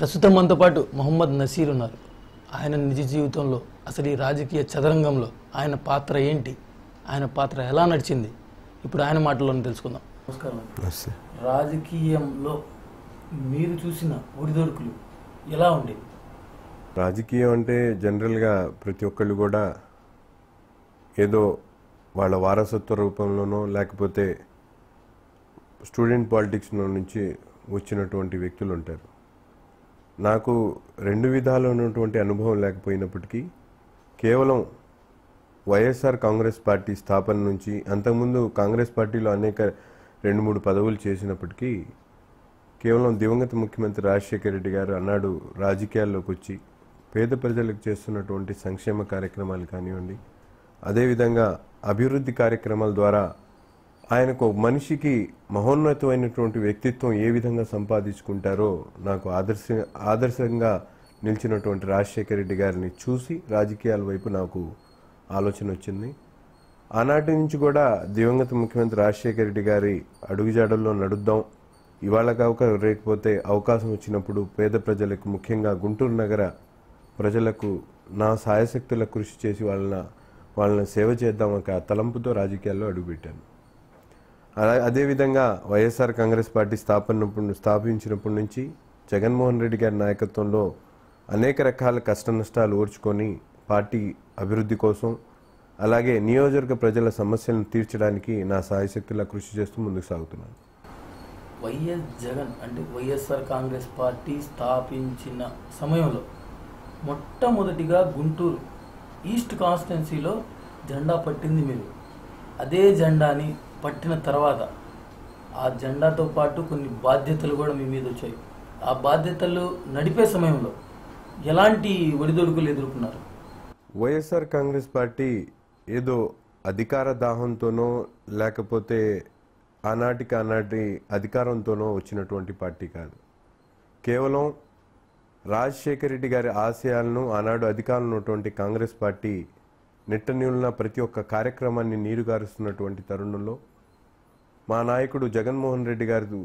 ప్రస్తుతం మనతో పాటు మొహమ్మద్ నసీర్ ఉన్నారు ఆయన నిజ జీవితంలో అసలు ఈ రాజకీయ చదరంగంలో ఆయన పాత్ర ఏంటి ఆయన పాత్ర ఎలా నడిచింది ఇప్పుడు ఆయన మాటల్లోనే తెలుసుకుందాం నమస్కారం నమస్తే రాజకీయంలో మీరు చూసిన ఒడిదొడుకులు ఎలా ఉండేవి రాజకీయం అంటే జనరల్గా ప్రతి ఒక్కళ్ళు కూడా ఏదో వాళ్ళ వారసత్వ రూపంలోనో లేకపోతే స్టూడెంట్ పాలిటిక్స్ నుంచి వచ్చినటువంటి వ్యక్తులు ఉంటారు నాకు రెండు విధాలు ఉన్నటువంటి అనుభవం లేకపోయినప్పటికీ కేవలం వైఎస్ఆర్ కాంగ్రెస్ పార్టీ స్థాపన నుంచి అంతకుముందు కాంగ్రెస్ పార్టీలో అనేక రెండు మూడు పదవులు చేసినప్పటికీ కేవలం దివంగత ముఖ్యమంత్రి రాజశేఖర రెడ్డి గారు అన్నాడు రాజకీయాల్లోకి వచ్చి పేద ప్రజలకు చేస్తున్నటువంటి సంక్షేమ కార్యక్రమాలు కానివ్వండి అదేవిధంగా అభివృద్ధి కార్యక్రమాల ద్వారా ఆయనకు ఒక మనిషికి మహోన్నతమైనటువంటి వ్యక్తిత్వం ఏ విధంగా సంపాదించుకుంటారో నాకు ఆదర్శ ఆదర్శంగా నిలిచినటువంటి రాజశేఖర రెడ్డి గారిని చూసి రాజకీయాల వైపు నాకు ఆలోచన వచ్చింది ఆనాటి నుంచి కూడా దివంగత ముఖ్యమంత్రి రాజశేఖర రెడ్డి గారి అడుగుజాడల్లో నడుద్దాం ఇవాళ కాక లేకపోతే అవకాశం వచ్చినప్పుడు పేద ప్రజలకు ముఖ్యంగా గుంటూరు నగర ప్రజలకు నా సాయశక్తుల కృషి చేసి వాళ్ళని వాళ్ళని సేవ చేద్దాం ఒక తలంపుతో రాజకీయాల్లో అడుగుపెట్టాను అలా అదేవిధంగా వైఎస్ఆర్ కాంగ్రెస్ పార్టీ స్థాపనప్పుడు స్థాపించినప్పటి నుంచి జగన్మోహన్ రెడ్డి గారి నాయకత్వంలో అనేక రకాల కష్ట నష్టాలు ఓర్చుకొని పార్టీ అభివృద్ధి కోసం అలాగే నియోజకవర్గ ప్రజల సమస్యలను తీర్చడానికి నా సాయశక్తులా కృషి చేస్తూ ముందుకు సాగుతున్నాను వైఎస్ జగన్ అంటే వైఎస్ఆర్ కాంగ్రెస్ పార్టీ స్థాపించిన సమయంలో మొట్టమొదటిగా గుంటూరు ఈస్ట్ కాన్స్టిట్యున్సీలో జెండా పట్టింది మీరు అదే జెండాని పట్టిన తర్వాత ఆ జెండాతో పాటు కొన్ని బాధ్యతలు కూడా మీ మీద వచ్చాయి ఆ బాధ్యతలు నడిపే సమయంలో ఎలాంటి ఒడిదొడుకులు ఎదుర్కొన్నారు వైఎస్ఆర్ కాంగ్రెస్ పార్టీ ఏదో అధికార దాహంతోనో లేకపోతే ఆనాటికి ఆనాటి అధికారంతోనో వచ్చినటువంటి పార్టీ కాదు కేవలం రాజశేఖర రెడ్డి గారి ఆశయాలను ఆనాడు అధికారంలో ఉన్నటువంటి కాంగ్రెస్ పార్టీ నిట్టనియున్న ప్రతి ఒక్క కార్యక్రమాన్ని నీరుగారుస్తున్నటువంటి తరుణంలో మా నాయకుడు జగన్మోహన్ రెడ్డి గారు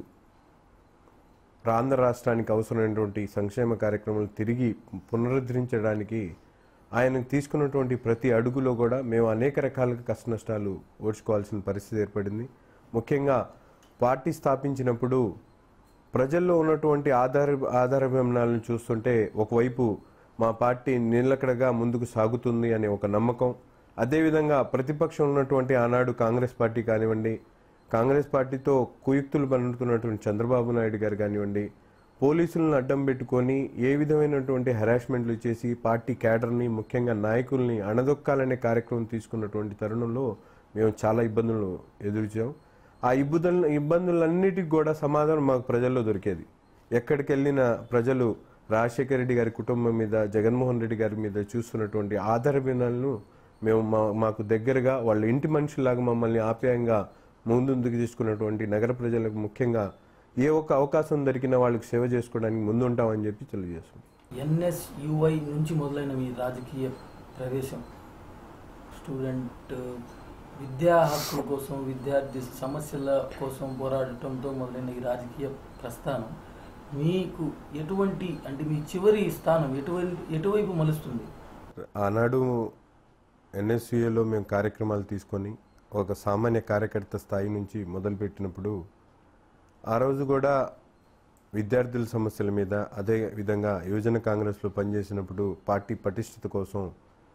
ఆంధ్ర రాష్ట్రానికి అవసరమైనటువంటి సంక్షేమ కార్యక్రమాలు తిరిగి పునరుద్ధరించడానికి ఆయన తీసుకున్నటువంటి ప్రతి అడుగులో కూడా మేము అనేక రకాలుగా కష్ట నష్టాలు ఓడ్చుకోవాల్సిన పరిస్థితి ఏర్పడింది ముఖ్యంగా పార్టీ స్థాపించినప్పుడు ప్రజల్లో ఉన్నటువంటి ఆధార ఆధారాభిమానాలను చూస్తుంటే ఒకవైపు మా పార్టీ నిలకడగా ముందుకు సాగుతుంది అనే ఒక నమ్మకం అదేవిధంగా ప్రతిపక్షం ఉన్నటువంటి ఆనాడు కాంగ్రెస్ పార్టీ కానివ్వండి కాంగ్రెస్ పార్టీతో కుయుక్తులు పన్నుతున్నటువంటి చంద్రబాబు నాయుడు గారు కానివ్వండి పోలీసులను అడ్డం పెట్టుకొని ఏ విధమైనటువంటి హెరాస్మెంట్లు చేసి పార్టీ క్యాడర్ని ముఖ్యంగా నాయకుల్ని అణదొక్కాలనే కార్యక్రమం తీసుకున్నటువంటి తరుణంలో మేము చాలా ఇబ్బందులు ఎదుర్చాం ఆ ఇబ్బందులు ఇబ్బందులన్నిటికి కూడా సమాధానం మాకు ప్రజల్లో దొరికేది ఎక్కడికి వెళ్ళిన ప్రజలు రాజశేఖర రెడ్డి గారి కుటుంబం మీద జగన్మోహన్ రెడ్డి గారి మీద చూస్తున్నటువంటి ఆధారభినాలను మేము మా మాకు దగ్గరగా వాళ్ళ ఇంటి మనుషులాగా మమ్మల్ని ఆప్యాయంగా ముందుకు తీసుకున్నటువంటి నగర ప్రజలకు ముఖ్యంగా ఏ ఒక్క అవకాశం దొరికినా వాళ్ళకి సేవ చేసుకోవడానికి ముందుంటామని చెప్పి తెలియజేస్తున్నాం ఎన్ఎస్యుఐ నుంచి మొదలైన మీ రాజకీయ ప్రవేశం స్టూడెంట్ విద్యా హక్కుల కోసం విద్యార్థి సమస్యల కోసం పోరాడటంతో మొదలైన ఈ రాజకీయ ప్రస్థానం మీకు ఎటువంటి అంటే మీ చివరి స్థానం ఎటువంటి ఎటువైపు మలుస్తుంది ఆనాడు ఎన్ఎస్యుఏలో మేము కార్యక్రమాలు తీసుకొని ఒక సామాన్య కార్యకర్త స్థాయి నుంచి మొదలుపెట్టినప్పుడు ఆ రోజు కూడా విద్యార్థుల సమస్యల మీద అదే విధంగా యువజన కాంగ్రెస్లో పనిచేసినప్పుడు పార్టీ పటిష్టత కోసం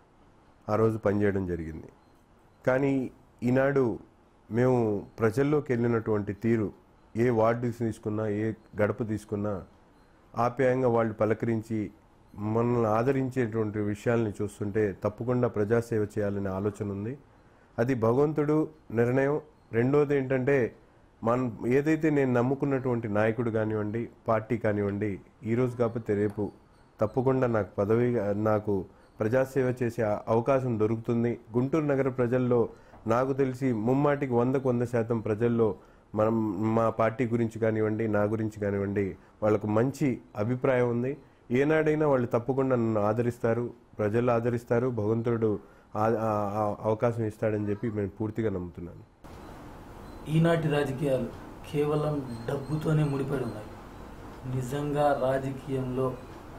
ఆ రోజు పనిచేయడం జరిగింది కానీ ఈనాడు మేము ప్రజల్లోకి వెళ్ళినటువంటి తీరు ఏ వార్డు తీసుకున్నా ఏ గడప తీసుకున్నా ఆప్యాయంగా వాళ్ళు పలకరించి మనల్ని ఆదరించేటువంటి విషయాల్ని చూస్తుంటే తప్పకుండా ప్రజాసేవ చేయాలనే ఆలోచన ఉంది అది భగవంతుడు నిర్ణయం రెండోది ఏంటంటే మనం ఏదైతే నేను నమ్ముకున్నటువంటి నాయకుడు కానివ్వండి పార్టీ కానివ్వండి ఈరోజు కాకపోతే రేపు తప్పకుండా నాకు పదవి నాకు ప్రజాసేవ చేసే అవకాశం దొరుకుతుంది గుంటూరు నగర ప్రజల్లో నాకు తెలిసి ముమ్మాటికి వందకు వంద శాతం ప్రజల్లో మనం మా పార్టీ గురించి కానివ్వండి నా గురించి కానివ్వండి వాళ్ళకు మంచి అభిప్రాయం ఉంది ఏనాడైనా వాళ్ళు తప్పకుండా నన్ను ఆదరిస్తారు ప్రజలు ఆదరిస్తారు భగవంతుడు ఆ- ఆ- ఆ అవకాశం ఇస్తాడని చెప్పి నేను పూర్తిగా నమ్ముతున్నాను ఈనాటి రాజకీయాలు కేవలం డబ్బుతోనే ముడిపడి ఉన్నాయి నిజంగా రాజకీయంలో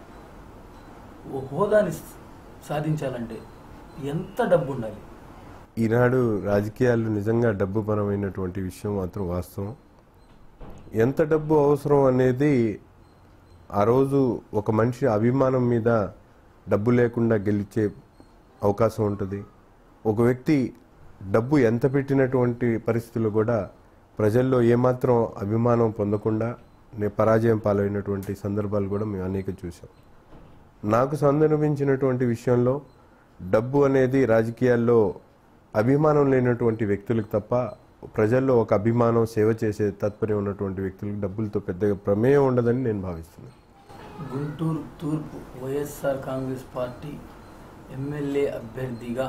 ఓ హోదాని సాధించాలంటే ఎంత డబ్బు ఉండాలి ఈనాడు రాజకీయాలు నిజంగా డబ్బు పరమైనటువంటి విషయం మాత్రం వాస్తవం ఎంత డబ్బు అవసరం అనేది ఆ రోజు ఒక మనిషి అభిమానం మీద డబ్బు లేకుండా గెలిచే అవకాశం ఉంటుంది ఒక వ్యక్తి డబ్బు ఎంత పెట్టినటువంటి పరిస్థితులు కూడా ప్రజల్లో ఏమాత్రం అభిమానం పొందకుండా నే- పరాజయం పాలైనటువంటి సందర్భాలు కూడా మేము అనేక చూసాం నాకు సందర్భించినటువంటి విషయంలో డబ్బు అనేది రాజకీయాల్లో అభిమానం లేనటువంటి వ్యక్తులకు తప్ప ప్రజల్లో ఒక అభిమానం సేవ చేసే తత్పర్యం ఉన్నటువంటి వ్యక్తులకు డబ్బులతో పెద్దగా ప్రమేయం ఉండదని నేను భావిస్తున్నాను గుంటూరు తూర్పు వైఎస్ఆర్ కాంగ్రెస్ పార్టీ ఎమ్మెల్యే అభ్యర్థిగా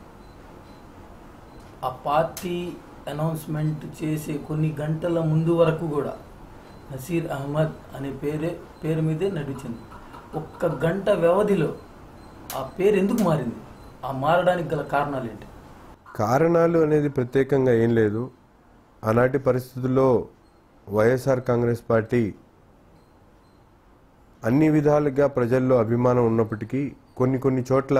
ఆ పార్టీ అనౌన్స్మెంట్ చేసే కొన్ని గంటల ముందు వరకు కూడా నసీర్ అహ్మద్ అనే పేరే పేరు మీదే నడిచింది ఒక్క గంట వ్యవధిలో ఆ పేరు ఎందుకు మారింది ఆ మారడానికి గల కారణాలు ఏంటి కారణాలు అనేది ప్రత్యేకంగా ఏం లేదు ఆనాటి పరిస్థితుల్లో వైఎస్ఆర్ కాంగ్రెస్ పార్టీ అన్ని విధాలుగా ప్రజల్లో అభిమానం ఉన్నప్పటికీ కొన్ని కొన్ని చోట్ల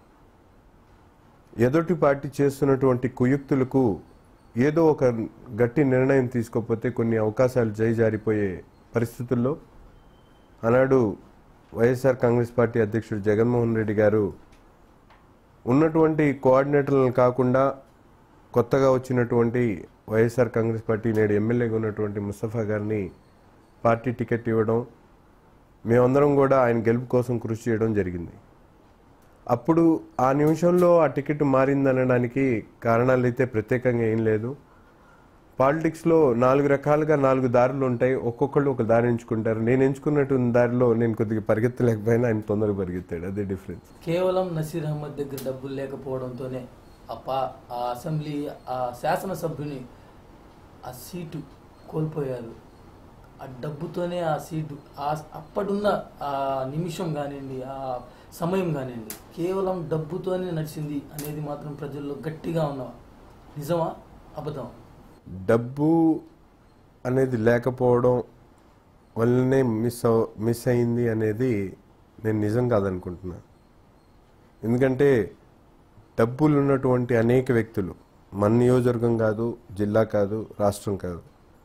ఎదుటి పార్టీ చేస్తున్నటువంటి కుయుక్తులకు ఏదో ఒక గట్టి నిర్ణయం తీసుకోకపోతే కొన్ని అవకాశాలు జై జారిపోయే పరిస్థితుల్లో ఆనాడు వైఎస్ఆర్ కాంగ్రెస్ పార్టీ అధ్యక్షుడు జగన్మోహన్ రెడ్డి గారు ఉన్నటువంటి కోఆర్డినేటర్లను కాకుండా కొత్తగా వచ్చినటువంటి వైఎస్ఆర్ కాంగ్రెస్ పార్టీ నేడు ఎమ్మెల్యేగా ఉన్నటువంటి ముస్తఫా గారిని పార్టీ టికెట్ ఇవ్వడం మేమందరం కూడా ఆయన గెలుపు కోసం కృషి చేయడం జరిగింది అప్పుడు ఆ నిమిషంలో ఆ టికెట్ మారిందనడానికి కారణాలు అయితే ప్రత్యేకంగా ఏం లేదు పాలిటిక్స్లో నాలుగు రకాలుగా నాలుగు దారులు ఉంటాయి ఒక్కొక్కళ్ళు ఒక దారి ఎంచుకుంటారు నేను ఎంచుకున్నట్టు దారిలో నేను కొద్దిగా పరిగెత్తలేకపోయినా ఆయన తొందరగా పరిగెత్తాడు అదే డిఫరెన్స్ కేవలం నసీర్ అహ్మద్ దగ్గర డబ్బులు లేకపోవడంతోనే ఆ పా ఆ అసెంబ్లీ ఆ శాసనసభ్యుని ఆ సీటు కోల్పోయారు ఆ డబ్బుతోనే ఆ సీటు ఆ అప్పుడున్న ఆ నిమిషం కానివ్వండి ఆ సమయం కానివ్వండి కేవలం డబ్బుతోనే నడిచింది అనేది మాత్రం ప్రజల్లో గట్టిగా ఉన్న నిజమా అబద్ధమా డబ్బు అనేది లేకపోవడం వల్లనే మిస్ అవ- మిస్ అయింది అనేది నేను నిజం కాదనుకుంటున్నా ఎందుకంటే డబ్బులు ఉన్నటువంటి అనేక వ్యక్తులు మన నియోజకవర్గం కాదు జిల్లా కాదు రాష్ట్రం కాదు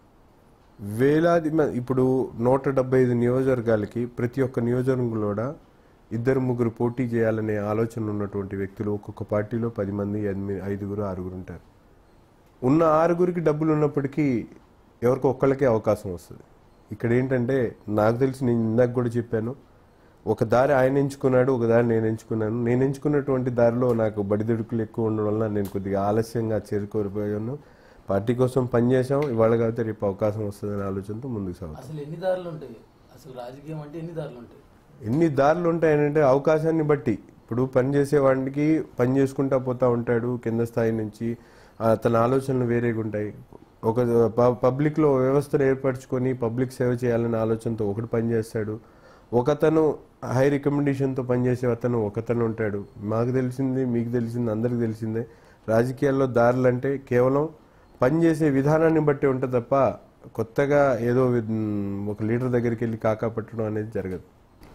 వేలాది మ- ఇప్పుడు నూట డెబ్బై ఐదు నియోజకవర్గాలకి ప్రతి ఒక్క నియోజకవర్గంలో కూడా ఇద్దరు ముగ్గురు పోటీ చేయాలనే ఆలోచన ఉన్నటువంటి వ్యక్తులు ఒక్కొక్క పార్టీలో పది మంది ఎనిమిది ఐదుగురు ఆరుగురు ఉంటారు ఉన్న ఆరుగురికి డబ్బులు ఉన్నప్పటికీ ఎవరికి ఒక్కళ్ళకే అవకాశం వస్తుంది ఇక్కడ ఏంటంటే నాకు తెలిసి నేను ఇందాక కూడా చెప్పాను ఒక దారి ఆయన ఎంచుకున్నాడు ఒక దారి నేను ఎంచుకున్నాను నేను ఎంచుకున్నటువంటి దారిలో నాకు బడిదొడుకులు ఎక్కువ ఉండడం వల్ల నేను కొద్దిగా ఆలస్యంగా చేరుకోరిపోయాను పార్టీ కోసం పనిచేసాం ఇవాళ కాబట్టి రేపు అవకాశం వస్తుందనే ఆలోచనతో ముందుకు సాగుతాం అసలు ఎన్ని దారులు ఉంటాయి అసలు రాజకీయం అంటే ఎన్ని దారులు ఉంటాయి ఎన్ని దారులు ఉంటాయనంటే అవకాశాన్ని బట్టి ఇప్పుడు పని చేసేవాడికి పని చేసుకుంటా పోతా ఉంటాడు కింద స్థాయి నుంచి ఆ, తన ఆలోచనలు వేరేగా ఉంటాయి ఒక ప- పబ్లిక్లో వ్యవస్థను ఏర్పరచుకొని పబ్లిక్ సేవ చేయాలనే ఆలోచనతో ఒకటి పని చేస్తాడు ఒకతను హై రికమెండేషన్తో పనిచేసే అతను ఒకతను ఉంటాడు మాకు తెలిసింది మీకు తెలిసింది అందరికి తెలిసిందే రాజకీయాల్లో దారులు అంటే కేవలం పనిచేసే విధానాన్ని బట్టి ఉంటుంది తప్ప కొత్తగా ఏదో వి- ఒక లీడర్ దగ్గరికి వెళ్ళి కాకా పట్టడం అనేది జరగదు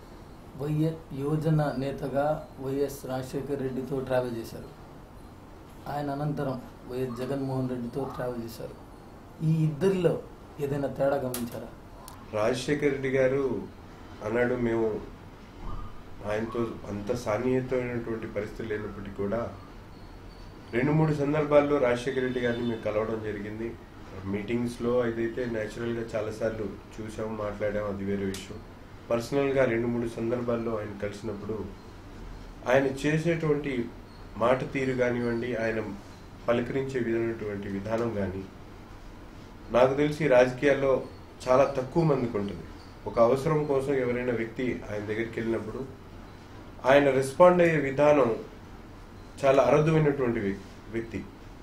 వైఎస్ యువజన నేతగా వైఎస్ రాజశేఖర్ రెడ్డితో ట్రావెల్ చేశారు ఆయన అనంతరం వైఎస్ జగన్మోహన్ రెడ్డితో ట్రావెల్ చేశారు ఈ ఇద్దరిలో ఏదైనా తేడా గమనించారా రాజశేఖర రెడ్డి గారు అన్నాడు మేము ఆయనతో అంత సాన్నిహితమైనటువంటి పరిస్థితి లేనప్పటికీ కూడా రెండు మూడు సందర్భాల్లో రాజశేఖర రెడ్డి గారిని మేము కలవడం జరిగింది మీటింగ్స్లో అదైతే న్యాచురల్గా చాలాసార్లు చూసాం మాట్లాడాం అది వేరే విషయం పర్సనల్గా రెండు మూడు సందర్భాల్లో ఆయన కలిసినప్పుడు ఆయన చేసేటువంటి మాట తీరు కానివ్వండి ఆయన పలకరించే విధమైనటువంటి విధానం కానీ నాకు తెలిసి రాజకీయాల్లో చాలా తక్కువ మందికి ఉంటుంది ఒక అవసరం కోసం ఎవరైనా వ్యక్తి ఆయన దగ్గరికి వెళ్ళినప్పుడు ఆయన రెస్పాండ్ అయ్యే విధానం చాలా అరుదమైనటువంటి వ్యక్- వ్యక్తి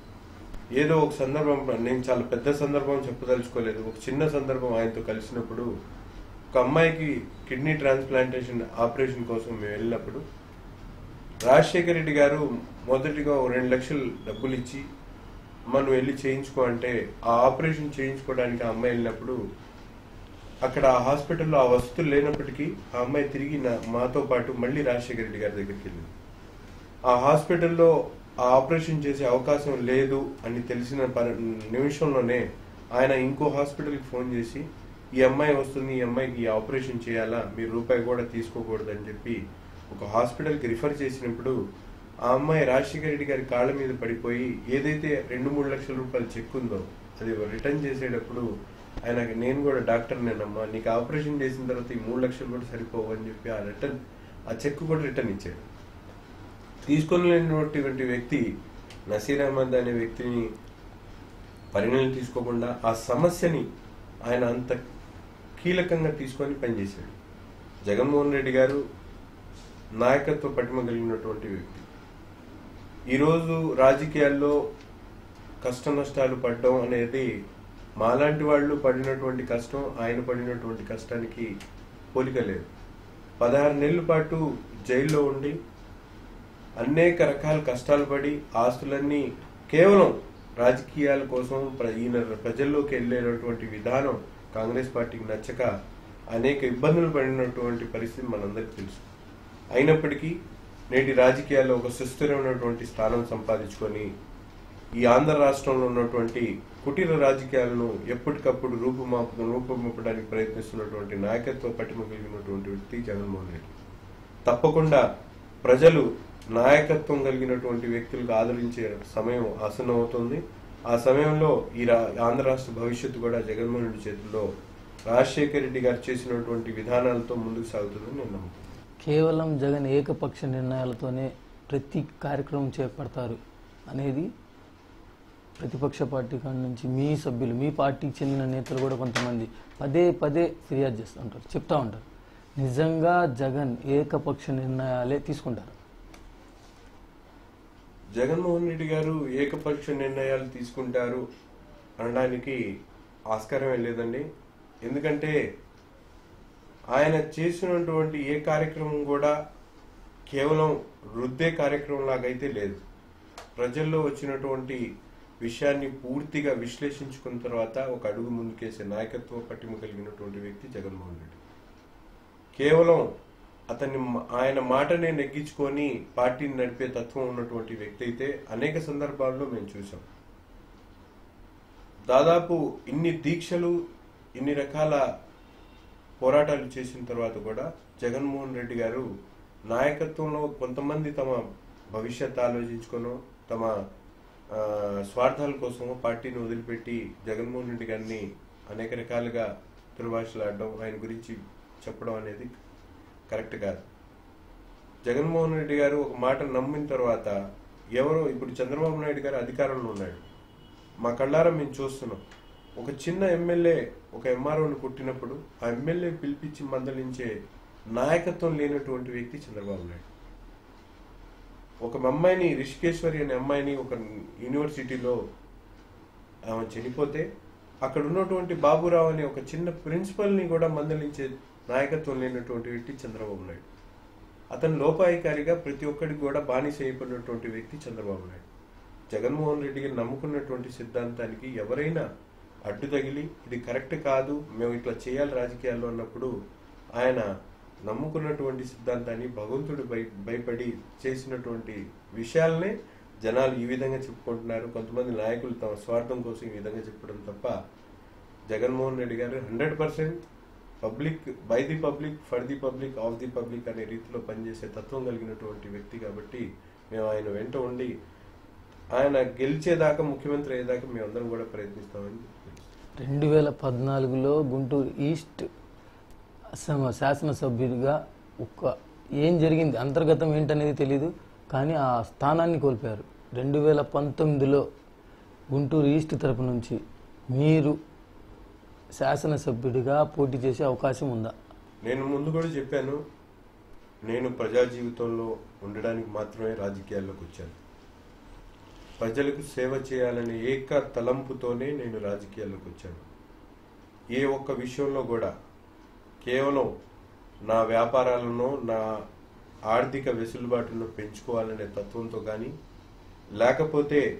ఏదో ఒక సందర్భం నేను చాలా పెద్ద సందర్భం చెప్పదలుచుకోలేదు ఒక చిన్న సందర్భం ఆయనతో కలిసినప్పుడు ఒక అమ్మాయికి కిడ్నీ ట్రాన్స్ప్లాంటేషన్ ఆపరేషన్ కోసం మేము వెళ్ళినప్పుడు రాజశేఖర రెడ్డి గారు మొదటిగా ఓ రెండు లక్షలు డబ్బులు ఇచ్చి మనం వెళ్ళి చేయించుకో అంటే ఆ ఆపరేషన్ చేయించుకోవడానికి ఆ అమ్మాయి వెళ్ళినప్పుడు అక్కడ ఆ హాస్పిటల్లో ఆ వసతులు లేనప్పటికీ ఆ అమ్మాయి తిరిగి నా మాతో పాటు మళ్ళీ రాజశేఖర రెడ్డి గారి దగ్గరికి వెళ్ళింది ఆ హాస్పిటల్లో ఆ ఆపరేషన్ చేసే అవకాశం లేదు అని తెలిసిన పరి- నిమిషంలోనే ఆయన ఇంకో హాస్పిటల్కి ఫోన్ చేసి ఈ అమ్మాయి వస్తుంది ఈ అమ్మాయికి ఈ ఆపరేషన్ చేయాలా మీరు రూపాయి కూడా తీసుకోకూడదు అని చెప్పి ఒక హాస్పిటల్కి రిఫర్ చేసినప్పుడు ఆ అమ్మాయి రాజశేఖర రెడ్డి గారి కాళ్ళ మీద పడిపోయి ఏదైతే రెండు మూడు లక్షల రూపాయలు చెక్ ఉందో అది రిటర్న్ చేసేటప్పుడు ఆయన నేను కూడా డాక్టర్ నేనమ్మా నీకు ఆపరేషన్ చేసిన తర్వాత ఈ మూడు లక్షలు కూడా సరిపోవు అని చెప్పి ఆ రిటర్న్ ఆ చెక్ కూడా రిటర్న్ ఇచ్చాడు తీసుకొనిటువంటి వ్యక్తి నసీర్ అహ్మద్ అనే వ్యక్తిని పరిణామం తీసుకోకుండా ఆ సమస్యని ఆయన అంత కీలకంగా తీసుకొని పనిచేశాడు జగన్మోహన్ రెడ్డి గారు నాయకత్వ పటిమ కలిగినటువంటి వ్యక్తి ఈరోజు రాజకీయాల్లో కష్ట నష్టాలు పడడం అనేది మాలాంటి వాళ్ళు పడినటువంటి కష్టం ఆయన పడినటువంటి కష్టానికి పోలిక లేదు పదహారు నెలల పాటు జైల్లో ఉండి అనేక రకాల కష్టాలు పడి ఆస్తులన్నీ కేవలం రాజకీయాల కోసం ప్ర- ఈయన ప్రజల్లోకి వెళ్ళేటటువంటి విధానం కాంగ్రెస్ పార్టీకి నచ్చక అనేక ఇబ్బందులు పడినటువంటి పరిస్థితి మనందరికీ తెలుసు అయినప్పటికీ నేటి రాజకీయాల్లో ఒక సుస్థిరమైనటువంటి స్థానం సంపాదించుకొని ఈ ఆంధ్ర రాష్ట్రంలో ఉన్నటువంటి కుటీర రాజకీయాలను ఎప్పటికప్పుడు రూపుమాపు రూపుమాపడానికి ప్రయత్నిస్తున్నటువంటి నాయకత్వ పటిమ కలిగినటువంటి వ్యక్తి జగన్మోహన్ రెడ్డి తప్పకుండా ప్రజలు నాయకత్వం కలిగినటువంటి వ్యక్తులకు ఆదరించే సమయం ఆసన్నమవుతుంది ఆ సమయంలో ఈ రా ఆంధ్ర రాష్ట్ర భవిష్యత్తు కూడా జగన్మోహన్ రెడ్డి చేతుల్లో రాజశేఖర రెడ్డి గారు చేసినటువంటి విధానాలతో ముందుకు సాగుతుందని నేను నమ్ముతున్నాను కేవలం జగన్ ఏకపక్ష నిర్ణయాలతోనే ప్రతి కార్యక్రమం చేపడతారు అనేది ప్రతిపక్ష పార్టీ కాడి నుంచి మీ సభ్యులు మీ పార్టీకి చెందిన నేతలు కూడా కొంతమంది పదే పదే ఫిర్యాదు చేస్తూ ఉంటారు చెప్తా ఉంటారు నిజంగా జగన్ ఏకపక్ష నిర్ణయాలే తీసుకుంటారు జగన్మోహన్ రెడ్డి గారు ఏకపక్ష నిర్ణయాలు తీసుకుంటారు అనడానికి ఆస్కారమే లేదండి ఎందుకంటే ఆయన చేసినటువంటి ఏ కార్యక్రమం కూడా కేవలం రుద్దే కార్యక్రమం లాగైతే లేదు ప్రజల్లో వచ్చినటువంటి విషయాన్ని పూర్తిగా విశ్లేషించుకున్న తర్వాత ఒక అడుగు ముందుకేసే నాయకత్వ పట్టిమ కలిగినటువంటి వ్యక్తి జగన్మోహన్ రెడ్డి కేవలం అతన్ని మ- ఆయన మాటనే నెగ్గించుకొని పార్టీని నడిపే తత్వం ఉన్నటువంటి వ్యక్తి అయితే అనేక సందర్భాల్లో మేము చూసాం దాదాపు ఇన్ని దీక్షలు ఇన్ని రకాల పోరాటాలు చేసిన తర్వాత కూడా జగన్మోహన్ రెడ్డి గారు నాయకత్వంలో కొంతమంది తమ భవిష్యత్ ఆలోచించుకొనో తమ ఆ, స్వార్థాల కోసం పార్టీని వదిలిపెట్టి జగన్మోహన్ రెడ్డి గారిని అనేక రకాలుగా దుర్భాషలాడడం ఆయన గురించి చెప్పడం అనేది కరెక్ట్ కాదు జగన్మోహన్ రెడ్డి గారు ఒక మాట నమ్మిన తర్వాత ఎవరో ఇప్పుడు చంద్రబాబు నాయుడు గారు అధికారంలో ఉన్నాడు మా కళ్ళారా మేము చూస్తున్నాం ఒక చిన్న ఎమ్మెల్యే ఒక ఎంఆర్ఓని కొట్టినప్పుడు ఆ ఎమ్మెల్యే పిలిపించి మందలించే నాయకత్వం లేనటువంటి వ్యక్తి చంద్రబాబు నాయుడు ఒక అమ్మాయిని రిషికేశ్వరి అనే అమ్మాయిని ఒక యూనివర్సిటీలో ఆమె చనిపోతే అక్కడ ఉన్నటువంటి బాబురావు అనే ఒక చిన్న ప్రిన్సిపల్ని కూడా మందలించే నాయకత్వం లేనటువంటి వ్యక్తి చంద్రబాబు నాయుడు అతను లోపాయికారిగా ప్రతి ఒక్కడికి కూడా బానిస అయిపోయినటువంటి వ్యక్తి చంద్రబాబు నాయుడు జగన్మోహన్ రెడ్డి గారు నమ్ముకున్నటువంటి సిద్ధాంతానికి ఎవరైనా అడ్డు తగిలి ఇది కరెక్ట్ కాదు మేము ఇట్లా చేయాలి రాజకీయాల్లో అన్నప్పుడు ఆయన నమ్ముకున్నటువంటి సిద్ధాంతాన్ని భగవంతుడు భయ భయపడి చేసినటువంటి విషయాలనే జనాలు ఈ విధంగా చెప్పుకుంటున్నారు కొంతమంది నాయకులు తమ స్వార్థం కోసం ఈ విధంగా చెప్పడం తప్ప Jaganmohan Reddy garu hundred percent public by the public for the public of the public అనే రీతిలో పనిచేసే తత్వం కలిగినటువంటి వ్యక్తి కాబట్టి మేము ఆయన వెంట ఉండి ఆయన గెలిచేదాకా ముఖ్యమంత్రి అయ్యేదాకా మేమందరం కూడా ప్రయత్నిస్తామని తెలుసు. రెండు వేల పద్నాలుగులో గుంటూరు ఈస్ట్ అసమ శాసనసభ్యుడిగా ఒక్క ఏం జరిగింది అంతర్గతం ఏంటనేది తెలియదు కానీ ఆ స్థానాన్ని కోల్పోయారు రెండు వేల పంతొమ్మిదిలో గుంటూరు ఈస్ట్ తరపు నుంచి మీరు శాసనసభ్యుడిగా పోటీ చేసే అవకాశం ఉందా నేను ముందు కూడా చెప్పాను నేను ప్రజా జీవితంలో ఉండడానికి మాత్రమే రాజకీయాల్లోకి వచ్చాను ప్రజలకు సేవ చేయాలనే ఏక తలంపుతోనే నేను రాజకీయాల్లోకి వచ్చాను ఏ ఒక్క విషయంలో కూడా కేవలం నా వ్యాపారాలను నా ఆర్థిక వెసులుబాటును పెంచుకోవాలనే తత్వంతో కానీ లేకపోతే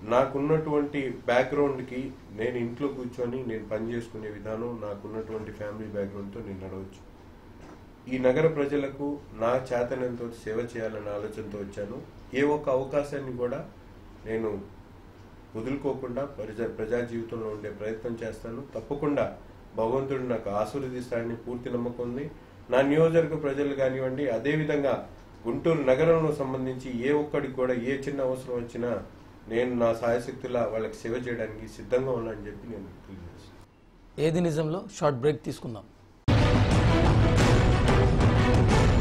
నాకున్నటువంటి బ్యాక్గ్రౌండ్కి నేను ఇంట్లో కూర్చొని నేను పని చేసుకునే విధానం నాకున్నటువంటి ఫ్యామిలీ బ్యాక్గ్రౌండ్తో నేను నడవచ్చు ఈ నగర ప్రజలకు నా చేతనంతో సేవ చేయాలనే ఆలోచనతో వచ్చాను ఏ ఒక్క అవకాశాన్ని కూడా నేను వదులుకోకుండా ప్రజా ప్రజా జీవితంలో ఉండే ప్రయత్నం చేస్తాను తప్పకుండా భగవంతుడు నాకు ఆశీర్వదిస్తాడని పూర్తి నమ్మకం ఉంది నా నియోజకవర్గ ప్రజలు కానివ్వండి అదేవిధంగా గుంటూరు నగరంలో సంబంధించి ఏ ఒక్కడికి కూడా ఏ చిన్న అవసరం వచ్చినా నేను నా సాయశక్తులా వాళ్ళకి సేవ చేయడానికి సిద్ధంగా ఉన్నానని చెప్పి నేను తెలియజేస్తాను ఏది నిజంలో షార్ట్ బ్రేక్ తీసుకుందాం